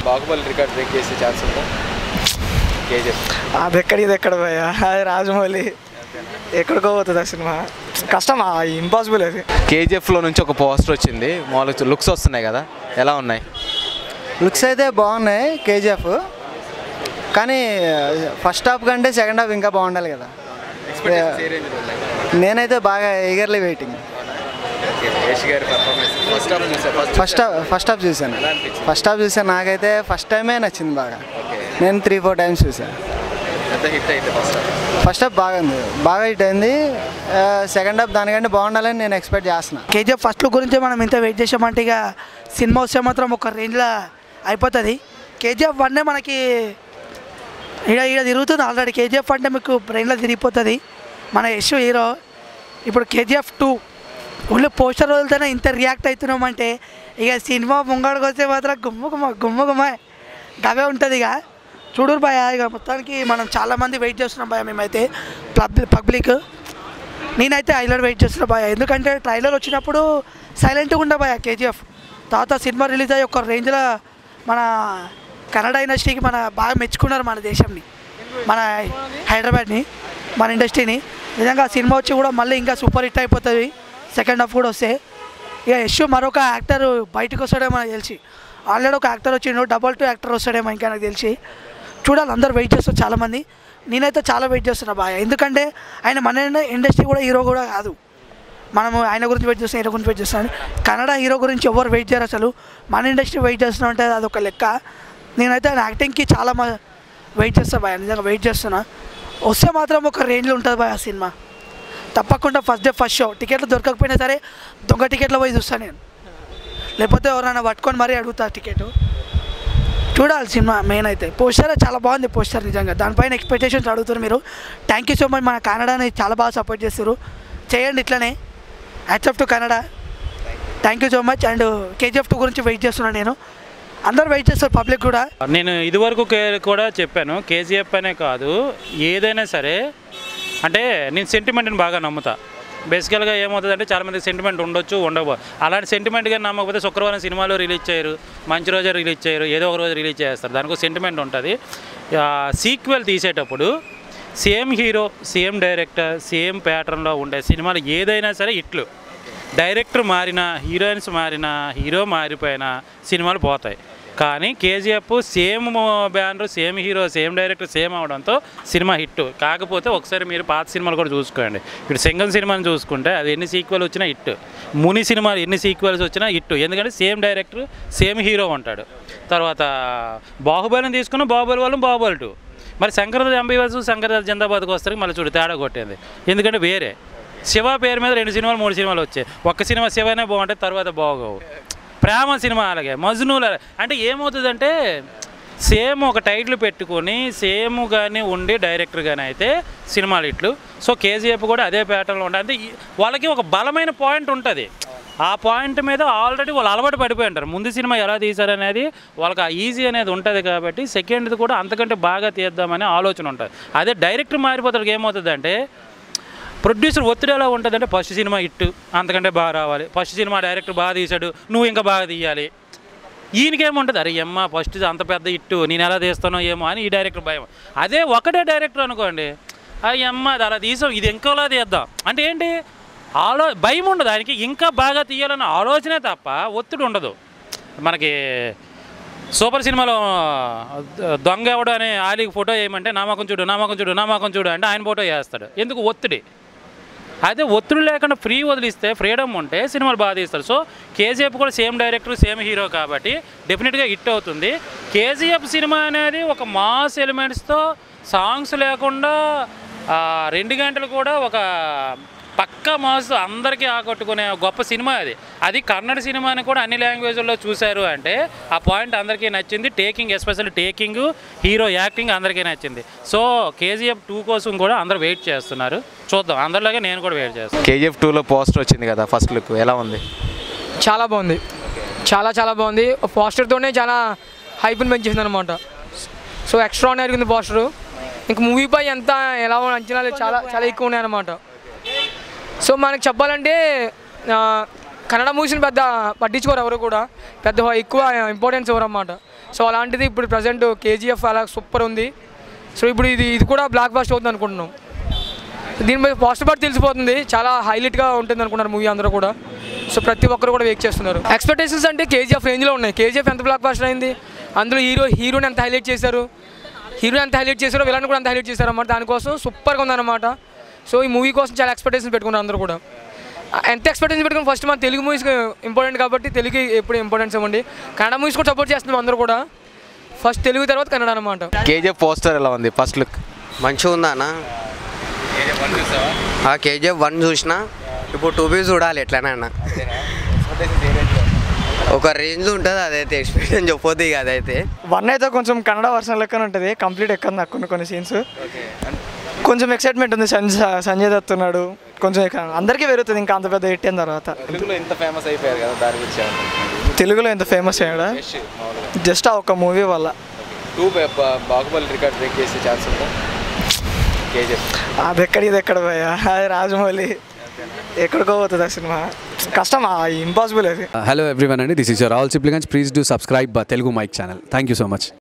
Baahubali record break చేసే chance ఉందా KGF అది ఎక్కడ ఇది ఎక్కడ పోయా అది రాజమౌళి ఎక్కడికో పోతుంది ఆ సినిమా కష్టం ఇంపాసిబుల్ అది కేజీఎఫ్లో నుంచి ఒక పోస్టర్ వచ్చింది మామూలుగా లుక్స్ వస్తున్నాయి కదా ఎలా ఉన్నాయి లుక్స్ అయితే బాగున్నాయి కేజీఎఫ్ కానీ ఫస్ట్ హాఫ్ కంటే సెకండ్ హాఫ్ ఇంకా బాగుండాలి కదా నేనైతే బాగా ఈగర్లీ వెయిటింగ్ యష్ గారి పర్ఫార్మెన్స్ ఫస్ట్ హాఫ్ చూసా first first half first half చూశాను ఫస్ట్ హాఫ్ చూసాను నాకైతే ఫస్ట్ టైమే నచ్చింది బాగా నేను త్రీ ఫోర్ టైమ్స్ చూసాను పెద్ద హిట్ అయితే ఫస్ట్ హాఫ్ ఫస్ట్ హాఫ్ బాగుంది బాగా హిట్ అయింది సెకండ్ హాఫ్ దానికంటే బాగుండాలని నేను ఎక్స్పెక్ట్ చేస్తున్నా కేజీఎఫ్ ఫస్ట్ లుక్ గురించి మనం ఇంత వెయిట్ చేసామంటే ఇక సినిమా వస్తే మాత్రం ఒక రేంజ్లో అయిపోతుంది కేజీఎఫ్ వన్నే మనకి ఇక ఇక తిరుగుతుంది ఆల్రెడీ కేజీఎఫ్ అంటే మీకు బ్రెయిన్లో తిరిగిపోతుంది మన యశ్ హీరో ఇప్పుడు కేజీఎఫ్ టూ ఓన్లీ పోస్టర్ వదిలితేనే ఇంత రియాక్ట్ అవుతున్నామంటే ఇక సినిమా ముంగడికి వస్తే మాత్రం గుమ్మ గుమ్మ గుమ్మ గుమ్మ గవే ఉంటుంది ఇక చూడరు భయ ఇక మొత్తానికి మనం చాలామంది వెయిట్ చేస్తున్నాం భయ మేమైతే పబ్లిక్ పబ్లిక్ నేనైతే హైలైట్ వెయిట్ చేస్తున్నా భయ ఎందుకంటే ట్రైలర్ వచ్చినప్పుడు సైలెంట్గా ఉండే భయ కేజీఎఫ్ తర్వాత సినిమా రిలీజ్ అయ్యి ఒక రేంజ్లో మన కన్నడ ఇండస్ట్రీకి మన బాగా మెచ్చుకున్నారు మన దేశంని మన హైదరాబాద్ని మన ఇండస్ట్రీని నిజంగా సినిమా వచ్చి కూడా మళ్ళీ ఇంకా సూపర్ హిట్ అయిపోతుంది సెకండ్ హాఫ్ కూడా వస్తే ఇక యశ్ మరొక యాక్టర్ బయటకు వస్తాడేమో నాకు తెలిసి ఆల్రెడీ ఒక యాక్టర్ వచ్చిండు డబల్ టూ యాక్టర్ వస్తాడేమో ఇంకా నాకు తెలిసి చూడాలి అందరు వెయిట్ చేస్తారు చాలామంది నేనైతే చాలా వెయిట్ చేస్తున్నా బాగా ఎందుకంటే ఆయన మన ఇండస్ట్రీ కూడా హీరో కూడా కాదు మనము ఆయన గురించి వెయిట్ చేస్తాం హీరో గురించి వెయిట్ చేస్తాం కన్నడ హీరో గురించి ఎవరు వెయిట్ చేయరు అసలు మన ఇండస్ట్రీ వెయిట్ చేస్తున్నాం అంటే అదొక లెక్క నేనైతే ఆయన యాక్టింగ్కి చాలా మా వెయిట్ చేస్తా బాయ్ నిజంగా వెయిట్ చేస్తున్నా వస్తే మాత్రం ఒక రేంజ్లో ఉంటుంది బాయ్ ఆ సినిమా తప్పకుండా ఫస్ట్ డే ఫస్ట్ షో టికెట్లు దొరకకపోయినా సరే దొంగ టికెట్లో పోయి చూస్తాను నేను లేకపోతే ఎవరైనా పట్టుకొని మరీ అడుగుతా టికెట్ చూడాలి సినిమా మెయిన్ అయితే పోస్టర్ చాలా బాగుంది పోస్టర్ నిజంగా దానిపైన ఎక్స్పెక్టేషన్స్ అడుగుతారు మీరు థ్యాంక్ యూ సో మచ్ మన కన్నడని చాలా బాగా సపోర్ట్ చేస్తారు చేయండి ఇట్లనే hats off to Kannada thank you so much and KGF two గురించి వెయిట్ చేస్తున్నాను నేను అందరు వెయిట్ చేస్తారు పబ్లిక్ కూడా నేను ఇదివరకు కే- కూడా చెప్పాను కేజీఎఫ్ అనే కాదు ఏదైనా సరే అంటే నేను సెంటిమెంట్ని బాగా నమ్ముతా బేసికల్గా ఏమవుతుందంటే చాలామంది సెంటిమెంట్ ఉండొచ్చు ఉండవు అలాంటి సెంటిమెంట్ కానీ నమ్మకపోతే శుక్రవారం సినిమాలు రిలీజ్ చేయరు మంచి రోజే రిలీజ్ చేయరు ఏదో ఒక రోజు రిలీజ్ చేస్తారు దానికి సెంటిమెంట్ ఉంటుంది సీక్వెల్ తీసేటప్పుడు same hero same director same ప్యాటర్న్లో ఉండే సినిమాలు ఏదైనా సరే ఇట్లు డైరెక్టర్ మారినా హీరోయిన్స్ మారినా హీరో మారిపోయినా సినిమాలు పోతాయి కానీ KGF same banner same hero same director same అవడంతో సినిమా హిట్ కాకపోతే ఒకసారి మీరు పాత సినిమాలు కూడా చూసుకోండి ఇప్పుడు సింగం సినిమాని చూసుకుంటే అది ఎన్ని సీక్వెల్ వచ్చినా హిట్ ముని సినిమాలు ఎన్ని సీక్వెల్స్ వచ్చినా హిట్ ఎందుకంటే సేమ్ డైరెక్టర్ సేమ్ హీరో ఉంటాడు తర్వాత బాహుబలిని తీసుకున్న బాహుబలి వాళ్ళు బాహుబలి టూ మరి శంకరదాస్ ఎంబీవాసు శంకరదాస్ జిందాబాద్కి వస్తారు మళ్ళీ చూడు తేడా కొట్టింది ఎందుకంటే వేరే శివ పేరు మీద రెండు సినిమాలు మూడు సినిమాలు వచ్చాయి ఒక్క సినిమా శివనే బాగుంటాయి తర్వాత బాగోవు ప్రేమ సినిమా అలాగే మజ్నులు అలాగే. అంటే ఏమవుతుందంటే సేమ్ ఒక టైటిల్ పెట్టుకొని సేమ్ కానీ ఉండి డైరెక్టర్ కానీ అయితే సినిమాలు ఇట్లు సో కేజీఎఫ్ కూడా అదే ప్యాటర్న్లో ఉండాలి అంటే ఈ- వాళ్ళకి ఒక బలమైన పాయింట్ ఉంటుంది ఆ పాయింట్ మీద ఆల్రెడీ వాళ్ళు అలవాటు పడిపోయి ఉంటారు ముందు సినిమా ఎలా తీశారనేది వాళ్ళకి ఆ ఈజీ అనేది ఉంటుంది కాబట్టి సెకండ్ది కూడా అంతకంటే బాగా తీద్దామనే ఆలోచన ఉంటుంది అదే డైరెక్టర్ మారిపోతాడు ఏమవుతుందంటే ప్రొడ్యూసర్ ఒత్తిడి ఎలా ఉంటుందంటే ఫస్ట్ సినిమా హిట్ అంతకంటే బాగా రావాలి ఫస్ట్ సినిమా డైరెక్టర్ బాగా తీశాడు నువ్వు ఇంకా బాగా తీయాలి ఈయనకేముంటుంది అరే అమ్మ ఫస్ట్ అంత పెద్ద హిట్ నేను ఎలా తీస్తానో ఏమో అని ఈ డైరెక్టర్ భయం అదే ఒకటే డైరెక్టర్ అనుకోండి అయ్యమ్మ అది అలా తీసాం ఇది ఇంకోలా తీద్దాం అంటే ఏంటి ఆలో భయం ఉండదు ఆయనకి ఇంకా బాగా తీయాలన్న ఆలోచనే తప్ప ఒత్తిడి ఉండదు మనకి సూపర్ సినిమాలో దొంగ ఎవడు అనే ఆలీకి ఫోటో వేయమంటే నామకం చూడు నామకం చూడు నామకం చూడు అంటే ఆయన ఫోటో వేస్తాడు ఎందుకు ఒత్తిడి అదే ఒత్తిడి లేకుండా ఫ్రీ వదిలిస్తే ఫ్రీడమ్ ఉంటే సినిమాలు బాగా తీస్తారు సో కేజీఎఫ్ కూడా సేమ్ డైరెక్టర్ సేమ్ హీరో కాబట్టి డెఫినెట్గా హిట్ అవుతుంది కేజీఎఫ్ సినిమా అనేది ఒక మాస్ ఎలిమెంట్స్తో సాంగ్స్ లేకుండా ఆ, రెండు గంటలు కూడా ఒక పక్క మాస్ అందరికీ ఆకట్టుకునే గొప్ప సినిమా అది అది కన్నడ సినిమాని కూడా అన్ని లాంగ్వేజ్ల్లో చూశారు అంటే ఆ పాయింట్ అందరికీ నచ్చింది taking special taking hero acting అందరికీ నచ్చింది సో కేజీఎఫ్ టూ కోసం కూడా అందరూ వెయిట్ చేస్తున్నారు చూద్దాం అందరిలాగే నేను కూడా వెయిట్ చేస్తాను కేజీఎఫ్ టూలో పోస్టర్ వచ్చింది కదా ఫస్ట్ లుక్ ఎలా ఉంది చాలా బాగుంది చాలా చాలా బాగుంది పోస్టర్తోనే చాలా హైప్ని పెంచేసింది అనమాట సో ఎక్స్ట్రాడినరీ ఉంది పోస్టరు ఇంక మూవీపై ఎంత ఎలా ఉన్న అంచనాలు చాలా చాలా ఎక్కువ ఉన్నాయి అనమాట సో మనకు చెప్పాలంటే ఆ, కన్నడ మూవీస్ని పెద్ద పట్టించుకోరు ఎవరు కూడా పెద్ద ఎక్కువ ఇంపార్టెన్స్ ఇవ్వరు అన్నమాట సో అలాంటిది ఇప్పుడు ప్రజెంట్ కేజీఎఫ్ అలా సూపర్ ఉంది సో ఇప్పుడు ఇది ఇది కూడా బ్లాక్ బాస్ట్ అవుతుంది అనుకుంటున్నాం దీని మీద పాజిటివ్ పార్ట్ తెలిసిపోతుంది చాలా హైలైట్గా ఉంటుంది అనుకున్నారు మూవీ అందరూ కూడా సో ప్రతి ఒక్కరు కూడా వెయిట్ చేస్తున్నారు ఎక్స్పెక్టేషన్స్ అంటే కేజీఎఫ్ రేంజ్లో ఉన్నాయి కేజీఎఫ్ ఎంత బ్లాక్ బాస్టర్ అయింది అందులో హీరో హీరోని ఎంత హైలైట్ చేశారు హీరో ఎంత హైలైట్ చేశారో విలన్ కూడా ఎంత హైలైట్ చేశారు అన్నమాట దానికోసం సూపర్గా ఉందన్నమాట సో ఈ మూవీ కోసం చాలా ఎక్స్పెక్టేషన్స్ పెట్టుకున్నారు అందరూ కూడా ఎంత ఎక్స్పెక్టేషన్ పెట్టుకుని ఫస్ట్ మన తెలుగు మూవీస్ ఇంపార్టెంట్ కాబట్టి తెలుగు ఎప్పుడు ఇంపార్టెన్స్ ఇవ్వండి కన్నడ మూవీస్ కూడా సపోర్ట్ చేస్తున్నాం అందరూ కూడా ఫస్ట్ తెలుగు తర్వాత కన్నడ అనమాట కేజీఎఫ్ పోస్టర్ ఎలా ఉంది ఫస్ట్ లుక్ మంచిగా ఉందా అన్న ఆ కేజీఎఫ్ వన్ చూసిన ఇప్పుడు టూ బీ చూడాలి ఎట్లనైనా ఒక రేంజ్లో ఉంటుంది అదైతే ఎక్స్పీరియన్స్ చెప్పొద్దు ఇక అదైతే వన్ అయితే కొంచెం కన్నడ వర్షన్ లెక్కన ఉంటుంది కంప్లీట్ ఎక్కడ నాకు కొన్ని కొన్ని సీన్స్ కొంచెం ఎక్సైట్మెంట్ ఉంది సంజయ్ సంజయ్ దత్ ఉన్నాడు కొంచెం ఇక- అందరికీ పెరుగుతుంది ఇంకా అంత పెద్ద హిట్ అయిన తర్వాత తెలుగులో ఇంత ఫేమస్ అయిపోయారు కదా దాని గురించి తెలుగులో ఎంత ఫేమస్ అయ్యాడా జస్ట్ ఆ ఒక మూవీ వల్ల టూ బాహుబలి రికార్డ్ బ్రేక్ చేసే ఛాన్స్ ఉందా కేజీఎఫ్ అది ఎక్కడ ఇది ఎక్కడ పోయా అది రాజమౌళి ఎక్కడికో పోతుంది ఆ సినిమా కష్టం ఇంపాసిబుల్ అది హలో ఎవ్రీవన్ అండి దిస్ ఇస్ యువర్ ఆల్ సిప్లిగన్స్ please do subscribe Telugu mike channel thank you so much